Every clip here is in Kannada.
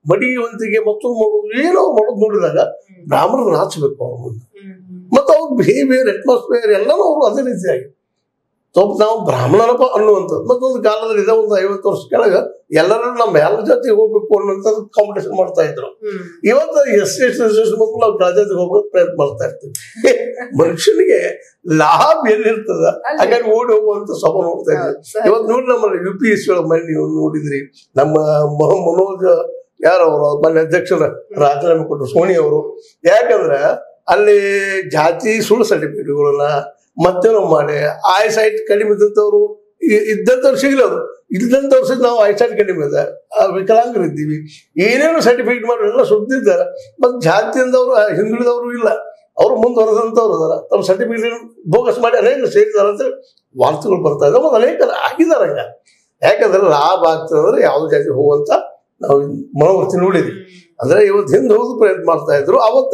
ಮಡಿಯುವಂತಿಗೆ ಮತ್ತೊಂದು ಮಾಡೋದು ಏನೋ ಮಾಡೋದು ನೋಡಿದಾಗ ಬ್ರಾಹ್ಮಣರು ನಾಚಬೇಕು ಅವ್ರ ಮುಂದೆ ಮತ್ತು ಅವ್ರ ಬಿಹೇವಿಯರ್ ಅಟ್ಮಾಸ್ಫಿಯರ್ ಎಲ್ಲನೂ ಅವರು ಅದೇ ರೀತಿಯಾಗಿ ಸ್ವಲ್ಪ ನಾವು ಬ್ರಾಹ್ಮಣರಪ್ಪ ಅನ್ನುವಂಥದ್ದು ಮತ್ತೊಂದು ಕಾಲದಲ್ಲಿ ಇದೆ ಒಂದು ಐವತ್ತು ವರ್ಷ ಕೆಳಗೆ ಎಲ್ಲರೂ ನಮ್ಮ ಎಲ್ಲ ಜೊತೆಗೆ ಹೋಗ್ಬೇಕು ಅನ್ನುವಂಥದ್ದು ಕಾಂಪಿಟೇಷನ್ ಮಾಡ್ತಾ ಇದ್ರು ಇವತ್ತು ಎಸ್ ಎಸ್ ಎಸ್ ಮಕ್ಕಳು ನಾವು ರಾಜ್ಯಕ್ಕೆ ಹೋಗೋಕೆ ಪ್ರಯತ್ನ ಮಾಡ್ತಾ ಇರ್ತೀವಿ ಮನುಷ್ಯನಿಗೆ ಲಾಭ ಎಲ್ಲಿರ್ತದ ಹಾಗಾಗಿ ಓಡಿ ಹೋಗುವಂತ ಸ್ವಭಾವ ನೋಡ್ತಾ ಇದ್ವಿ ಇವತ್ತು ನೋಡಿ ನಮ್ಮ ಯು ಪಿ ಎಸ್ ಒಳಗೆ ಮನೆ ನೀವು ನೋಡಿದ್ರಿ ನಮ್ಮ ಮೊಹ- ಮನೋಜ್ ಯಾರವರು ಮೊನ್ನೆ ಅಧ್ಯಕ್ಷರ ರಾಜೀನಾಮೆ ಕೊಟ್ಟರು ಸೋನಿ ಅವರು ಯಾಕಂದ್ರೆ ಅಲ್ಲಿ ಜಾತಿ ಸುಳ್ಳು ಸರ್ಟಿಫಿಕೇಟ್ಗಳನ್ನ ಮತ್ತೇನೋ ಮಾಡಿ ಆಯ್ ಸೈಟ್ ಕಡಿಮೆ ಇದ್ದಂಥವ್ರು ಇ- ಇದ್ದಂಥವ್ರು ಸಿಗ್ಲದು ಇದ್ದಂಥವ್ರು ಸಹಿತ ನಾವು ಐ ಸೈಟ್ ಕಡಿಮೆ ಇದೆ ಆ, ವಿಕಲಾಂಗರು ಇದ್ದೀವಿ ಏನೇನು ಸರ್ಟಿಫಿಕೇಟ್ ಮಾಡಿ ಎಲ್ಲ ಸುದ್ದಿದ್ದಾರೆ ಮತ್ತು ಜಾತಿಯಿಂದವರು ಹಿಂದುಳಿದವರು ಇಲ್ಲ ಅವರು ಮುಂದುವರೆದಂಥವ್ರು ಅದಾರ ತಮ್ಮ ಸರ್ಟಿಫಿಕೇಟ್ ಬೋಗಸ್ ಮಾಡಿ ಅನೇಕ ಸೇರಿದಾರೆ ಅಂತ ವಾರ್ತೆಗಳು ಬರ್ತಾ ಇದ್ದಾವೆ ಮತ್ತು ಅನೇಕ ಆಗಿದ್ದಾರೆ ಹಂಗ ಯಾಕಂದ್ರೆ ಲಾಭ ಆಗ್ತದೆ ಅಂದ್ರೆ ಯಾವುದೇ ಜಾತಿ ಹೋಗುವಂತ ನಾವು ಮನೋವೃತ್ತಿ ನೋಡಿದ್ವಿ ಅಂದ್ರೆ ಇವತ್ತು ಹಿಂದೆ ಹೋಗಿ ಪ್ರಯತ್ನ ಮಾಡ್ತಾ ಇದ್ರು ಅವತ್ತ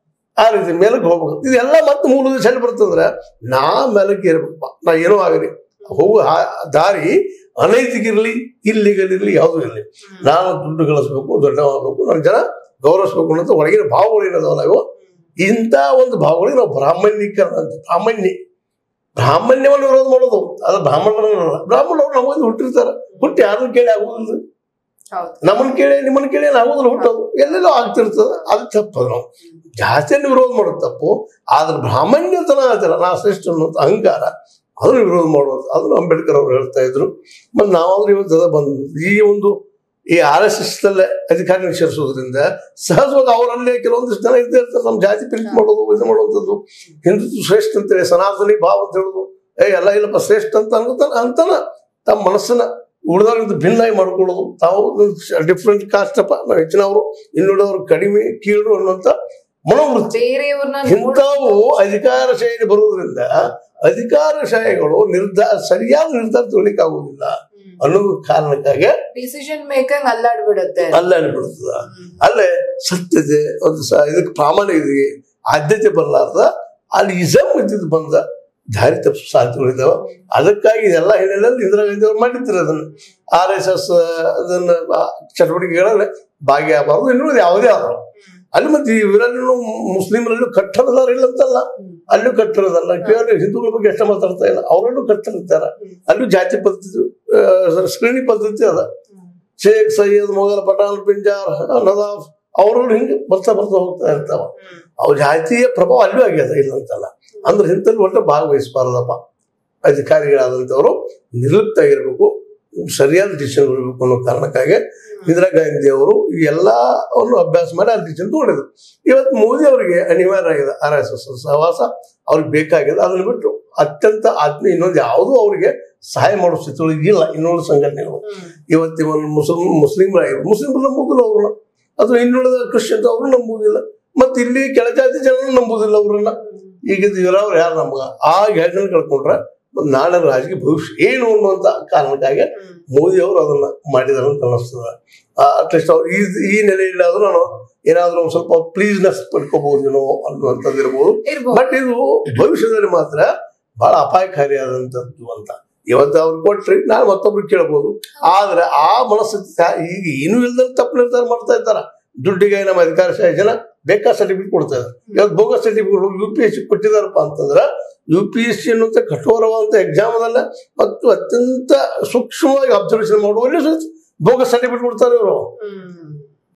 ಆ ರೀತಿ ಮೇಲಕ್ಕೆ ಹೋಗ್ಬೇಕು ಇದೆಲ್ಲ ಮತ್ತೆ ಮೂಲದ ಸೈಡ್ ಬರ್ತಂದ್ರೆ ನಾ ಮೇಲಕ್ಕೆ ಇರ್ಬೇಕಪ್ಪ ನಾ ಏನೋ ಆಗಲಿ ಹೋಗು ಆ- ದಾರಿ ಅನೈತಿಕ ಇರಲಿ ಇಲ್ಲಿಗಲ್ ಇರಲಿ ಯಾವುದೂ ಇರಲಿ ನಾನು ದುಡ್ಡು ಗಳಿಸ್ಬೇಕು ದೊಡ್ಡವಾಗಬೇಕು ನನ್ನ ಜನ ಗೌರವಿಸ್ಬೇಕು ಅನ್ನೋದು ಒಳಗಿನ ಭಾವಗಳು ಏನದಾವಲ್ಲ ಇವು ಇಂಥ ಒಂದು ಭಾವಗಳಿಗೆ ನಾವು ಬ್ರಾಹ್ಮಣೀಕರಣ ಅಂತ ಬ್ರಾಹ್ಮಣ್ಯ ಬ್ರಾಹ್ಮಣ್ಯವನ್ನು ವಿರೋಧ ಮಾಡೋದು ಅದು ಬ್ರಾಹ್ಮಣರಲ್ಲ ಬ್ರಾಹ್ಮಣರು ನಮಗೆ ಹುಟ್ಟಿರ್ತಾರೆ ಹುಟ್ಟಿ ಯಾರನ್ನ ಕೇಳಿ ಆಗುದಿಲ್ಲ ಹೌದು ನಮ್ಮನ್ನ ಕೇಳಿ ನಿಮ್ಮನ್ನ ಕೇಳಿ ಏನು ಆಗುದಿಲ್ಲ ಹುಟ್ಟೋದು ಎಲ್ಲೆಲ್ಲೋ ಆಗ್ತಿರ್ತದೆ ಅದು ತಪ್ಪದು ನಾವು ಜಾತಿಯನ್ನು ವಿರೋಧ ಮಾಡೋದು ತಪ್ಪು ಆದ್ರೆ ಬ್ರಾಹ್ಮಣ್ಯತನ ಹೇಳ್ತಾರ ನಾ ಶ್ರೇಷ್ಠ ಅನ್ನೋದು ಅಹಂಕಾರ ಅದನ್ನು ವಿರೋಧ ಮಾಡೋದು ಅದನ್ನು ಅಂಬೇಡ್ಕರ್ ಅವರು ಹೇಳ್ತಾ ಇದ್ರು ಮತ್ತು ನಾವಾದ್ರೂ ಇವತ್ತು ಅದ ಬಂದು ಈ ಒಂದು ಈ ಆರ್ ಎಸ್ ಎಸ್ ದಲ್ಲೇ ಅಧಿಕಾರ ಸೇರಿಸೋದ್ರಿಂದ ಸಹಜವಾಗಿ ಅವರಲ್ಲೇ ಕೆಲವೊಂದಿಷ್ಟು ಜನ ಇದ್ದೇ ಇರ್ತಾರೆ ನಮ್ಮ ಜಾತಿ ಪ್ರೀತಿ ಮಾಡೋದು ಇದು ಮಾಡುವಂಥದ್ದು ಹಿಂದುತ್ವ ಶ್ರೇಷ್ಠ ಅಂತೇಳಿ ಸನಾತನಿ ಭಾವ ಅಂತ ಹೇಳೋದು ಏ ಎಲ್ಲ ಇಲ್ಲಪ್ಪ ಶ್ರೇಷ್ಠ ಅಂತ ಅನ್ಕೋತಾನ ಅಂತನ ತಮ್ಮ ಮನಸ್ಸನ್ನ ಉಳಿದವ್ರಿಂದ ಭಿನ್ನಾಗಿ ಮಾಡ್ಕೊಳ್ಳೋದು ತಾವು ಡಿಫ್ರೆಂಟ್ ಕಾಸ್ಟ್ ಅಪ್ಪ ನಾವು ಹೆಚ್ಚಿನವರು ಇನ್ನುಳಿದವರು ಕಡಿಮೆ ಕೀಳು ಅನ್ನುವಂಥ ಮನೋವೃತ್ತಿ ಬೇರೆಯವ್ರನ್ನ ಇಂಥವು ಅಧಿಕಾರಶಾಹಿ ಬರುವುದರಿಂದ ಅಧಿಕಾರಶಾಹಿಗಳು ನಿರ್ಧಾರ ಸರಿಯಾದ ನಿರ್ಧಾರ ತಗೊಳ್ಳಿಕ್ಕಾಗುವುದಿಲ್ಲ ಅನ್ನೋದು ಕಾರಣಕ್ಕಾಗಿ ಡಿಸಿಷನ್ ಮೇಕಿಂಗ್ ಅಲ್ಲಾಡ್ಬಿಡುತ್ತೆ ಅಲ್ಲಾಡಿಬಿಡ್ತದ ಅಲ್ಲೇ ಸತ್ಯತೆ ಒಂದು ಸ ಇದಕ್ಕೆ ಪ್ರಾಮಾಣಿಕತೆಗೆ ಆದ್ಯತೆ ಬರಲಾರ್ದ ಅಲ್ಲಿ ಇಸಮ್ ಇದ್ದಿದ್ದು ಬಂದ ದಾರಿ ತಪ್ಪಿಸೋ ಸಾಧ್ಯತೆಗಳಿದ್ದಾವೆ ಅದಕ್ಕಾಗಿ ಇದೆಲ್ಲ ಹಿನ್ನೆಲೆಯಲ್ಲಿ ಇಂದಿರಾ ಗಾಂಧಿ ಅವರು ಮಾಡಿರ್ತಾರೆ ಅದನ್ನು ಆರ್ ಎಸ್ ಎಸ್ ಅದನ್ನ ಆ ಚಟುವಟಿಕೆಗಳಲ್ಲಿ ಭಾಗಿಯಾಗಬಾರ್ದು ಇನ್ನೂ ಯಾವುದೇ ಆದ್ರು ಅಲ್ಲಿ ಮತ್ತೆ ಇವರಲ್ಲೂ ಮುಸ್ಲಿಮರಲ್ಲೂ ಕಟ್ಟಡದಾರ ಇಲ್ಲ ಅಂತಲ್ಲ ಅಲ್ಲೂ ಕಟ್ಟಡದಲ್ಲ ಕೇವಲ ಹಿಂದೂಗಳ ಬಗ್ಗೆ ಎಷ್ಟು ಮಾತಾಡ್ತಾ ಇಲ್ಲ ಅವರಲ್ಲೂ ಕಟ್ಟಡಿದ್ದಾರೆ ಅಲ್ಲೂ ಜಾತಿ ಪದ್ಧತಿ ಆ, ಶ್ರೇಣಿ ಪದ್ಧತಿ ಅದ ಶೇಖ್ ಸೈಯದ್ ಮೊಘಲ್ ಪಠಾಣ್ ಪಿಂಜಾರ್ ನದಾಫ್ ಅವರಲ್ಲೂ ಹಿಂಗೆ ಬರ್ತಾ ಬರ್ತಾ ಹೋಗ್ತಾ ಇರ್ತಾವ ಅವ್ರ ಜಾತಿಯ ಪ್ರಭಾವ ಅಲ್ಲೂ ಆಗ್ಯದ ಇಲ್ಲ ಅಂತಲ್ಲ ಅಂದ್ರೆ ಇಂಥಲ್ಲಿ ಒಟ್ಟು ಭಾಗವಹಿಸಬಾರ್ದಪ್ಪ ಅಧಿಕಾರಿಗಳಾದಂಥವರು ನಿರ್ಲಿಪ್ತ ಆಗಿರ್ಬೇಕು ಸರಿಯಾದ ಡಿಸಿಷನ್ ಬರಬೇಕು ಅನ್ನೋ ಕಾರಣಕ್ಕಾಗಿ ಇಂದಿರಾ ಗಾಂಧಿ ಅವರು ಈ ಎಲ್ಲವನ್ನು ಅಭ್ಯಾಸ ಮಾಡಿ ಆ ಡಿಸಿಷನ್ ತಗೊಂಡಿದ್ರು ಇವತ್ತು ಮೋದಿ ಅವರಿಗೆ ಅನಿವಾರ್ಯ ಆಗಿದೆ ಆರ್ ಎಸ್ ಎಸ್ ಸಹವಾಸ ಅವ್ರಿಗೆ ಬೇಕಾಗಿದೆ ಅದನ್ನ ಬಿಟ್ಟು ಅತ್ಯಂತ ಆತ್ಮೀಯ ಇನ್ನೊಂದು ಯಾವುದೂ ಅವರಿಗೆ ಸಹಾಯ ಮಾಡೋ ಸ್ಥಿತಿಯೊಳಗೆ ಇಲ್ಲ ಇನ್ನೊಂದು ಸಂಘಟನೆಗಳು ಇವತ್ತು ಒಂದು ಮುಸ್ಲಿಂ ಮುಸ್ಲಿಮರಾಗಿರು ಮುಸ್ಲಿಮರು ನಂಬುದಿಲ್ಲ ಅವ್ರನ್ನ ಅಥವಾ ಇನ್ನುಳಿದ ಕ್ರಿಶ್ಚಿಯನ್ಸ್ ಅವರು ನಂಬುದಿಲ್ಲ ಮತ್ತೆ ಇಲ್ಲಿ ಕೆಳಜಾತಿ ಜನ ನಂಬುದಿಲ್ಲ ಅವ್ರನ್ನ ಈಗ ಇವರವ್ರು ಯಾರು ನಮ್ಗ ಆ ಯೋಜನೆ ಕಳ್ಕೊಂಡ್ರೆ ಮತ್ತ್ ನಾಳೆ ರಾಜಕೀಯ ಭವಿಷ್ಯ ಏನು ಅನ್ನುವಂತ ಕಾರಣಕ್ಕಾಗಿ ಮೋದಿ ಅವರು ಅದನ್ನ ಮಾಡಿದಾರೆ ಅಂತ ಅನಿಸ್ತದ ಅಟ್ಲೀಸ್ಟ್ ಅವ್ರು ಈ ಈ ನೆಲೆಯಲ್ಲಾದ್ರೂ ನಾನು ಏನಾದ್ರೂ ಒಂದ್ ಸ್ವಲ್ಪ ಪ್ಲೀಸ್ನೆಸ್ ಪಡ್ಕೋಬಹುದೇನೋ ಅನ್ನುವಂಥದ್ದು ಇರ್ಬೋದು ಇರ್ಬೋದು ಬಟ್ ಇದು ಭವಿಷ್ಯದಲ್ಲಿ ಮಾತ್ರ ಬಹಳ ಅಪಾಯಕಾರಿಯಾದಂಥದ್ದು ಅಂತ ಇವತ್ತು ಅವ್ರು ಕೊಟ್ರಿ ನಾನು ಮತ್ತೊಬ್ರು ಕೇಳ್ಬೋದು ಆದ್ರೆ ಆ ಮನಸ್ಥಿತಿ ತಾ- ಈಗ ಏನು ಇಲ್ದ್ರೆ ತಪ್ಪು ನಿರ್ಧಾರ ಮಾಡ್ತಾ ಇದ್ದಾರ ದುಡ್ಡಿಗೆ ನಮ್ಮ ಅಧಿಕಾರಶಾಹಿ ಜನ ಬೇಕಾ ಸರ್ಟಿಫಿಕೇಟ್ ಕೊಡ್ತಾ ಇದ್ದಾರೆ ಇವತ್ತು bogus certificate U P S C ಕೊಟ್ಟಿದಾರಪ್ಪ ಅಂತಂದ್ರೆ ಯು ಪಿ ಎಸ್ ಸಿ ಅನ್ನುವಂಥ ಕಠೋರವಾದಂಥ ಎಕ್ಸಾಮದಲ್ಲ ಮತ್ತು ಅತ್ಯಂತ ಸೂಕ್ಷ್ಮವಾಗಿ ಅಬ್ಸರ್ವೇಷನ್ ಮಾಡುವಲ್ಲಿ ಬೋಗಸ್ ಸರ್ಟಿಫಿಕೇಟ್ ಕೊಡ್ತಾರೆ ಇವರು ಹ್ಮ್